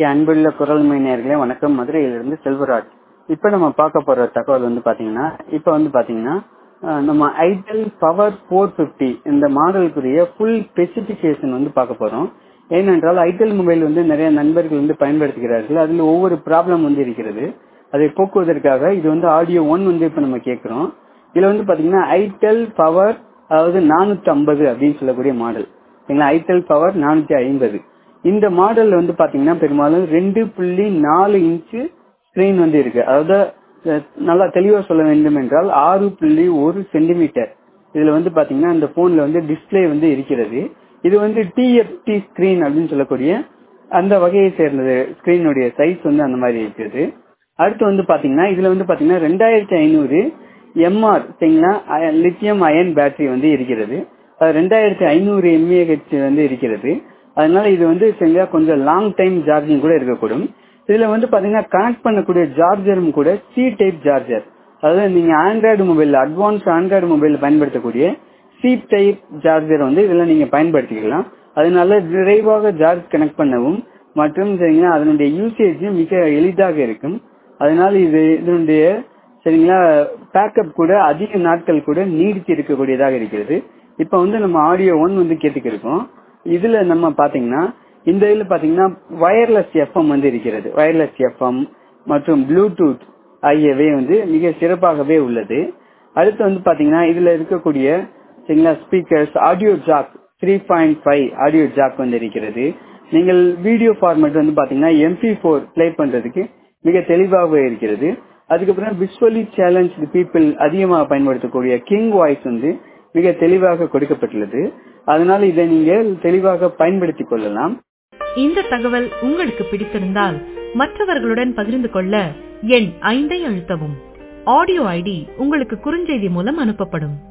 என் அன்புள்ள குரல் நேயர்களே வணக்கம் மதுரையிலிருந்து செல்வராஜ் இப்ப நம்ம பார்க்க போற தகவல் வந்து பாத்தீங்கன்னா இப்ப வந்து பாத்தீங்கன்னா அஹ், நம்ம ஐடெல் பவர் ஃபோர் பிப்டி இந்த மாடலுக்குரிய ஃபுல் ஸ்பெசிபிகேஷன் வந்து பார்க்க போறோம் ஏனென்றால் ஐடெல் மொபைல் வந்து நிறைய நண்பர்கள் வந்து பயன்படுத்துகிறார்கள் அதில் ஒவ்வொரு ப்ராப்ளம் வந்து இருக்கிறது அதை போக்குவதற்காக இது வந்து ஆடியோ ஒன் வந்து இப்ப நம்ம கேட்கிறோம் இதுல வந்து பாத்தீங்கன்னா ஐடெல் பவர் அதாவது நானூத்தி ஐம்பது அப்படின்னு சொல்லக்கூடிய மாடல் சரிங்களா ஐடெல் பவர் நானூத்தி ஐம்பது இந்த மாடல் வந்து பாத்தீங்கன்னா பெரும்பாலும் ரெண்டு புள்ளி நாலு இன்ச்சு ஸ்கிரீன் வந்து இருக்கு அதாவது அஹ், நல்லா தெளிவா சொல்ல வேண்டும் என்றால் ஆறு புள்ளி ஒரு சென்டிமீட்டர் இதுல வந்து பாத்தீங்கன்னா இந்த போன்ல வந்து டிஸ்ப்ளே வந்து இருக்கிறது இது வந்து டிஎஃப்டி ஸ்கிரீன் அப்படின்னு சொல்லக்கூடிய அந்த வகையை சேர்ந்தது ஸ்கிரீனுடைய சைஸ் வந்து அந்த மாதிரி இருக்குது அடுத்து வந்து பாத்தீங்கன்னா இதுல வந்து பாத்தீங்கன்னா ரெண்டாயிரத்தி ஐநூறு எம்ஆர் சரிங்களா லித்தியம் அயன் பேட்டரி வந்து இருக்கிறது அது ரெண்டாயிரத்தி ஐநூறு எம்ஏஹெச் வந்து இருக்கிறது அதனால இது வந்து சரிங்களா கொஞ்சம் லாங் டைம் சார்ஜிங் கூட இருக்கக்கூடும் இதுல வந்து பாத்தீங்கன்னா கனெக்ட் பண்ணக்கூடிய சார்ஜரும் கூட சி டைப் சார்ஜர் அதாவது நீங்க Android mobile advance Android mobile பயன்படுத்தக்கூடிய சி டைப் சார்ஜர் வந்து இதுல நீங்க பயன்படுத்திக்கலாம் அதனால விரைவாக சார்ஜ் கனெக்ட் பண்ணவும் மற்றும் சரிங்களா அதனுடைய யூசேஜும் மிக எளிதாக இருக்கும் அதனால இது இதனுடைய சரிங்களா பேக்கப் கூட அதிக நாட்கள் கூட நீடித்து இருக்கக்கூடியதாக இருக்கிறது இப்ப வந்து நம்ம ஆடியோ ஒன் வந்து கேட்டுக்கிருக்கோம் இதுல நம்ம பாத்தீங்கன்னா இந்த இதுல பாத்தீங்கன்னா வயர்லெஸ் எஃப்எம் வந்து இருக்கிறது வயர்லெஸ் எஃப்எம் மற்றும் ப்ளூடூத் ஆகியவை வந்து மிக சிறப்பாகவே உள்ளது அடுத்து வந்து பாத்தீங்கன்னா இதுல இருக்கக்கூடிய சரிங்களா speakers audio jack three point five audio jack வந்து இருக்கிறது நீங்கள் வீடியோ ஃபார்மேட் வந்து பாத்தீங்கன்னா எம்பி ஃபோர் பிளே பண்றதுக்கு மிக தெளிவாகவே இருக்கிறது அதுக்கப்புறம் விஷுவலி சேலஞ்ச் பீப்புள் அதிகமாக பயன்படுத்தக்கூடிய கிங் வாய்ஸ் வந்து மிக தெளிவாக கொடுக்கப்பட்டுள்ளது அதனால இதை நீங்கள் தெளிவாக பயன்படுத்திக் கொள்ளலாம் இந்த தகவல் உங்களுக்கு பிடித்திருந்தால் மற்றவர்களுடன் பகிர்ந்து கொள்ள எண் ஐந்தை அழுத்தவும் ஆடியோ ஐடி உங்களுக்கு குறுஞ்செய்தி மூலம் அனுப்பப்படும்